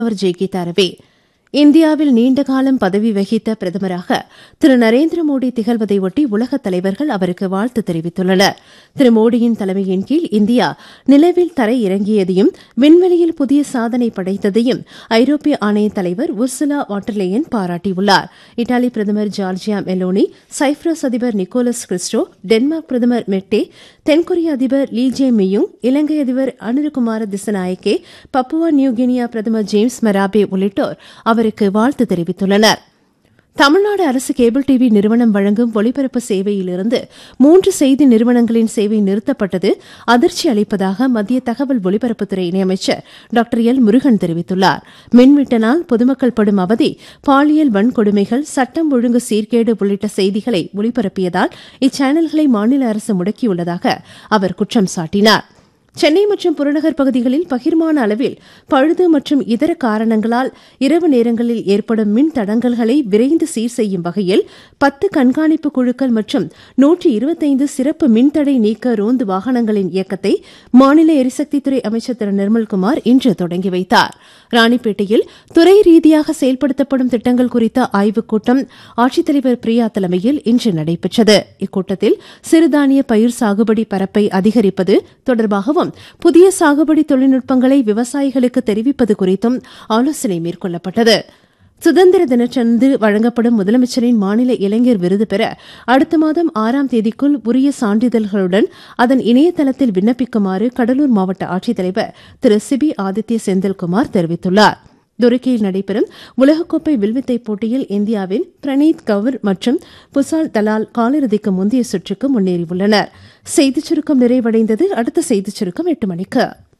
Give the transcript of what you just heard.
அவர் ஜெய்கீதா ரவி இந்தியாவில் நீண்ட காலம் பதவி வகித்த பிரதமராக திரு நரேந்திர மோடி திகழ்வதை ஒட்டி உலகத் தலைவர்கள் அவருக்கு வாழ்த்து தெரிவித்துள்ளனர் திரு மோடியின் தலைமையின் கீழ் இந்தியா நிலவில் தரை இறங்கியதையும் விண்வெளியில் புதிய சாதனை படைத்ததையும் ஐரோப்பிய ஆணைய தலைவர் உர்சுலா வாட்டர்லேயன் பாராட்டியுள்ளார் இத்தாலி பிரதமர் ஜார்ஜியா மெலோனி சைப்ரஸ் அதிபர் நிக்கோலஸ் கிறிஸ்டோ டென்மார்க் பிரதமர் மெட்டே தென்கொரிய அதிபர் லீ ஜே மியுங் இலங்கை அதிபர் அனுருகுமார திசநாயக்கே பப்புவா நியூகினியா பிரதமர் ஜேம்ஸ் மெராபே உள்ளிட்டோர் அவருக்கு வாழ்த்து தெரிவித்துள்ளனர் தமிழ்நாடு அரசு கேபிள் டிவி நிறுவனம் வழங்கும் ஒளிபரப்பு சேவையிலிருந்து மூன்று செய்தி நிறுவனங்களின் சேவை நிறுத்தப்பட்டது அதிர்ச்சி அளிப்பதாக மத்திய தகவல் ஒலிபரப்புத்துறை இணையமைச்சர் டாக்டர் எல் முருகன் தெரிவித்துள்ளார் மின்வெட்டினால் பொதுமக்கள் படும் அவதி பாலியல் வன்கொடுமைகள் சட்டம் ஒழுங்கு சீர்கேடு உள்ளிட்ட செய்திகளை ஒளிபரப்பியதால் இச்சேனல்களை மாநில அரசு முடக்கியுள்ளதாக அவர் குற்றம் சாட்டினார் சென்னை மற்றும் புறநகர் பகுதிகளில் பகிர்மான அளவில் பழுது மற்றும் இதர காரணங்களால் இரவு நேரங்களில் ஏற்படும் மின் தடங்கல்களை விரைந்து சீர் செய்யும் வகையில் பத்து கண்காணிப்பு குழுக்கள் மற்றும் நூற்றி இருபத்தைந்து சிறப்பு மின்தடை நீக்க ரோந்து வாகனங்களின் இயக்கத்தை மாநில எரிசக்தித்துறை அமைச்சர் திரு நிர்மல்குமார் இன்று தொடங்கி வைத்தார் ராணிப்பேட்டையில் துறை ரீதியாக செயல்படுத்தப்படும் திட்டங்கள் குறித்த ஆய்வுக் கூட்டம் ஆட்சித்தலைவர் பிரியா தலைமையில் இன்று நடைபெற்றது இக்கூட்டத்தில் சிறுதானிய பயிர் சாகுபடி பரப்பை அதிகரிப்பது தொடர்பாகவும் புதிய சாகுபடி தொழில்நுட்பங்களை விவசாயிகளுக்கு தெரிவிப்பது குறித்தும் ஆலோசனை மேற்கொள்ளப்பட்டது சுதந்திர தினத்தன்று வழங்கப்படும் முதலமைச்சரின் மாநில இளைஞர் விருது பெற அடுத்த மாதம் ஆறாம் தேதிக்குள் உரிய சான்றிதழ்களுடன் அதன் இணையதளத்தில் விண்ணப்பிக்குமாறு கடலூர் மாவட்ட ஆட்சித்தலைவர் திரு சிபி ஆதித்ய செந்தில்குமார் தெரிவித்துள்ளார் துருக்கியில் நடைபெறும் உலகக்கோப்பை வில்வித்தை போட்டியில் இந்தியாவின் பிரணீத் கவுர் மற்றும் புசால் தலால் காலிறுதிக்கு முந்தைய சுற்றுக்கு முன்னேறியுள்ளனர் செய்திச் சுருக்கம் நிறைவடைந்தது அடுத்த செய்திச் சுருக்கம் எட்டு மணிக்கு